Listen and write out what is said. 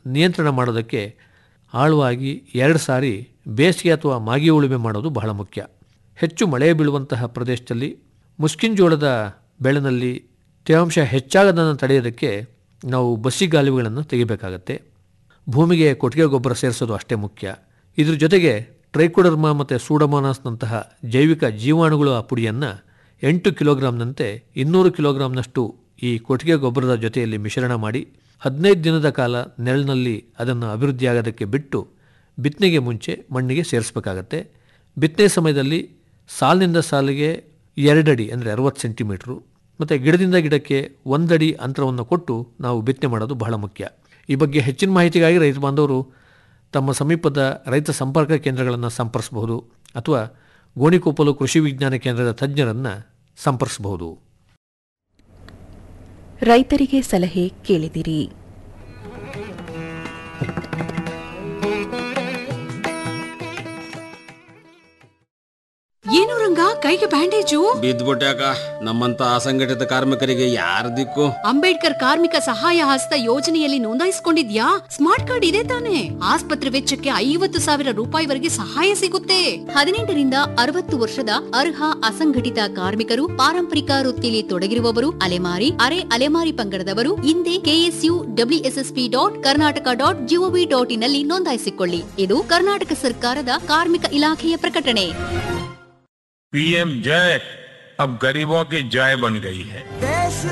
ನಿಯಂತ್ರಣ ಮಾಡೋದಕ್ಕೆ ಆಳವಾಗಿ ಎರಡು ಸಾರಿ ಬೇಸಿಗೆ ಅಥವಾ ಮಾಗಿ ಉಳುಮೆ ಮಾಡೋದು ಬಹಳ ಮುಖ್ಯ ಹೆಚ್ಚು ಮಳೆ ಬೀಳುವಂತಹ ಪ್ರದೇಶದಲ್ಲಿ ಮುಸ್ಕಿಂಜೋಳದ ಬೆಳೆನಲ್ಲಿ ತೇವಾಂಶ ಹೆಚ್ಚಾಗದನ್ನು ತಡೆಯೋದಕ್ಕೆ ನಾವು ಬಸಿಗಾಲುವೆಗಳನ್ನು ತೆಗಿಬೇಕಾಗತ್ತೆ ಭೂಮಿಗೆ ಕೊಟ್ಟಿಗೆ ಗೊಬ್ಬರ ಸೇರಿಸೋದು ಅಷ್ಟೇ ಮುಖ್ಯ ಇದ್ರ ಜೊತೆಗೆ ಟ್ರೈಕೋಡರ್ಮ ಮತ್ತು ಸೂಡಮೋನಾಸ್ನಂತಹ ಜೈವಿಕ ಜೀವಾಣುಗಳ ಪುಡಿಯನ್ನು ಎಂಟು ಕಿಲೋಗ್ರಾಂನಂತೆ ಇನ್ನೂರು ಕಿಲೋಗ್ರಾಂನಷ್ಟು ಈ ಕೊಟ್ಟಿಗೆ ಗೊಬ್ಬರದ ಜೊತೆಯಲ್ಲಿ ಮಿಶ್ರಣ ಮಾಡಿ ಹದಿನೈದು ದಿನದ ಕಾಲ ನೆರಳಿನಲ್ಲಿ ಅದನ್ನು ಅಭಿವೃದ್ಧಿಯಾಗೋದಕ್ಕೆ ಬಿಟ್ಟು ಬಿತ್ತನೆಗೆ ಮುಂಚೆ ಮಣ್ಣಿಗೆ ಸೇರಿಸಬೇಕಾಗತ್ತೆ ಬಿತ್ತನೆ ಸಮಯದಲ್ಲಿ ಸಾಲಿನಿಂದ ಸಾಲಿಗೆ ಎರಡಡಿ ಅಂದರೆ ಅರವತ್ತು ಸೆಂಟಿಮೀಟ್ರು ಮತ್ತು ಗಿಡದಿಂದ ಗಿಡಕ್ಕೆ ಒಂದಡಿ ಅಂತರವನ್ನು ಕೊಟ್ಟು ನಾವು ಬಿತ್ತನೆ ಮಾಡೋದು ಬಹಳ ಮುಖ್ಯ ಈ ಬಗ್ಗೆ ಹೆಚ್ಚಿನ ಮಾಹಿತಿಗಾಗಿ ರೈತ ಬಾಂಧವರು ತಮ್ಮ ಸಮೀಪದ ರೈತ ಸಂಪರ್ಕ ಕೇಂದ್ರಗಳನ್ನು ಸಂಪರ್ಕಿಸಬಹುದು ಅಥವಾ ಗೋಣಿಕೊಪ್ಪಲು ಕೃಷಿ ವಿಜ್ಞಾನ ಕೇಂದ್ರದ ತಜ್ಞರನ್ನು ಸಂಪರ್ಕಿಸಬಹುದು ರೈತರಿಗೆ ಸಲಹೆ ಕೇಳಿದಿರಿ ಏನು ರಂಗ ಕೈಗೆ ಬ್ಯಾಂಡೇಜು ಬಿದ್ದ್ಬಿಟ್ಯಾಕ ನಮ್ಮಂತ ಅಸಂಘಟಿತ ಕಾರ್ಮಿಕರಿಗೆ ಯಾರ ದಿಕ್ಕು ಅಂಬೇಡ್ಕರ್ ಕಾರ್ಮಿಕ ಸಹಾಯ ಹಸ್ತ ಯೋಜನೆಯಲ್ಲಿ ನೋಂದಾಯಿಸಿಕೊಂಡಿದ್ಯಾ ಸ್ಮಾರ್ಟ್ ಕಾರ್ಡ್ ಇದೆ ತಾನೆ ಆಸ್ಪತ್ರೆ ವೆಚ್ಚಕ್ಕೆ ಐವತ್ತು ಸಾವಿರ ರೂಪಾಯಿವರೆಗೆ ಸಹಾಯ ಸಿಗುತ್ತೆ ಹದಿನೆಂಟರಿಂದ ಅರವತ್ತು ವರ್ಷದ ಅರ್ಹ ಅಸಂಘಟಿತ ಕಾರ್ಮಿಕರು ಪಾರಂಪರಿಕ ವೃತ್ತಿಯಲ್ಲಿ ತೊಡಗಿರುವವರು ಅಲೆಮಾರಿ ಅರೆ ಅಲೆಮಾರಿ ಪಂಗಡದವರು ಹಿಂದೆ KSU WSSP dot Karnataka dot gov dot in ನಲ್ಲಿ ನೋಂದಾಯಿಸಿಕೊಳ್ಳಿ ಇದು ಕರ್ನಾಟಕ ಸರ್ಕಾರದ ಕಾರ್ಮಿಕ ಇಲಾಖೆಯ ಪ್ರಕಟಣೆ पीएम जय अब गरीबों की जय बन गई है